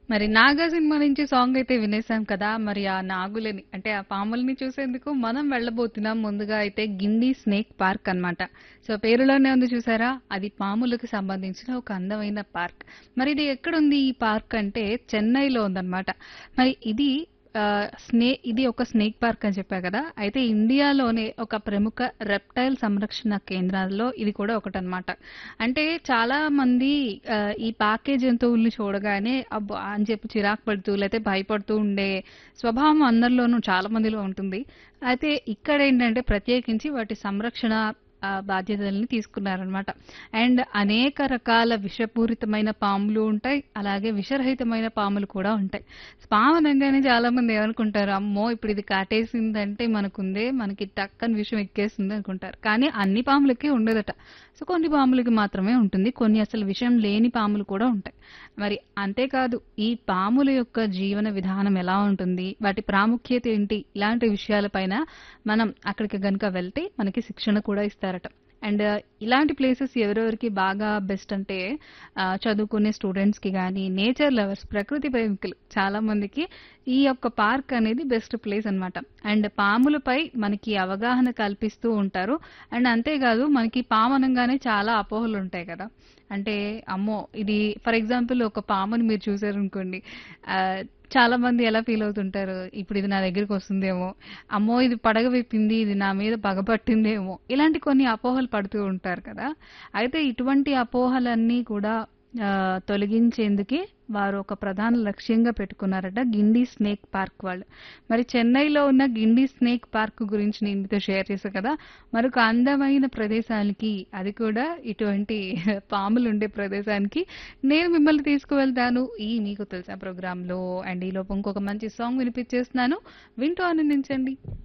మరి 'నాగా' సినిమా నుంచి సాంగ్ అయితే వినేసాం కదా! మరి ఆ నాగులని అంటే ఆ పాములని చూసేందుకు మనం వెళ్ళబోతున్నాం ముందుగా అయితే గిండి స్నేక్ పార్క్ అన్నమాట. సో పేరులోనే ఉంది చూసారా? అది పాములకు సంబంధించిన ఒక అందమైన పార్క్. మరి ఇది ఎక్కడుంది ఈ పార్క్ అంటే చెన్నైలో ఉందన్నమాట. మరి ఇది ఆహ్, స్నే ఇది ఒక స్నేక్ పార్క్ అని చెప్పా కదా! అయితే ఇండియాలోనే ఒక ప్రముఖ రెప్టైల్ సంరక్షణ కేంద్రాల్లో ఇది కూడా ఒకటన్నమాట. అంటే చాలా మంది ఆహ్, ఈ పాకే జంతువుల్ని చూడగానే అబ్బా! అని చెప్పి చిరాకు పడుతూ లేతే భయపడుతూ ఉండే స్వభావం అందరిలోనూ చాలా మందిలో ఉంటుంది. అయితే ఇక్కడేంటంటే ప్రత్యేకించి వాటి సంరక్షణ ఆహ్, బాధ్యతల్ని తీసుకున్నారనమాట. అండ్ అనేక రకాల విషపూరితమైన పాములు ఉంటాయి. అలాగే విషరహితమైన పాములు కూడా ఉంటాయి. పాము అనంగానే చాలా మంది ఏమనుకుంటారు, అమ్మో! ఇప్పుడు ఇది కాటేసిందంటే మనకుందే మనకి టక్కని విషం ఎక్కేస్తుంది అనుకుంటారు. కానీ అన్ని పాములకి ఉండదట. సో కొన్ని పాములకి మాత్రమే ఉంటుంది. కొన్ని అసలు విషం లేని పాములు కూడా ఉంటాయి. మరి అంతేకాదు ఈ పాముల యొక్క జీవన విధానం ఎలా ఉంటుంది? వాటి ప్రాముఖ్యత ఏంటి? ఇలాంటి విషయాలపైన మనం అక్కడికి గనుక వెళ్తే మనకి శిక్షణ కూడా ఇస్తారట. అండ్ ఇలాంటి ప్లేసెస్ ఎవరెవరికి బాగా బెస్ట్ అంటే ఆహ్, చదువుకునే స్టూడెంట్స్‌కి గానీ, నేచర్ లవర్స్ ప్రకృతి ప్రేమికులు చాలా మందికి ఈ యొక్క పార్క్ అనేది బెస్ట్ ప్లేస్ అన్నమాట. అండ్ పాములపై మనకి అవగాహన కల్పిస్తూ ఉంటారు. అండ్ అంతేకాదు మనకి పాము అనంగానే చాలా అపోహలు ఉంటాయి కదా! అంటే అమ్మో! ఇది ఫర్ ఎగ్జాంపుల్ ఒక పాముని మీరు చూసారనుకోండి ఆహ్, చాలా మంది ఎలా ఫీల్ అవుతుంటారు, ఇప్పుడు ఇది నా దగ్గరికి వస్తుందేమో, అమ్మో! ఇది పడగ విప్పింది, ఇది నా మీద పగ పట్టిందేమో, ఇలాంటి కొన్ని అపోహలు పడుతూ ఉంటారు కదా! అయితే ఇటువంటి అపోహలన్నీ కూడా ఆహ్, తొలగించేందుకే వారు ఒక ప్రధాన లక్ష్యంగా పెట్టుకున్నారట గిండి స్నేక్ పార్క్ వాళ్ళు. మరి చెన్నైలో ఉన్న గిండి స్నేక్ పార్క్ గురించి నేను మీతో షేర్ చేశా కదా! మరొక అందమైన ప్రదేశానికి అది కూడా ఇటువంటి పాములుండే ప్రదేశానికి నేను మిమ్మల్ని తీసుకువెళ్తాను ఈ మీకు తెలుసా ప్రోగ్రామ్‌లో. అండ్ ఈలోపు ఇంకొక మంచి సాంగ్ వినిపించేస్తున్నాను. వింటూ ఆనందించండి.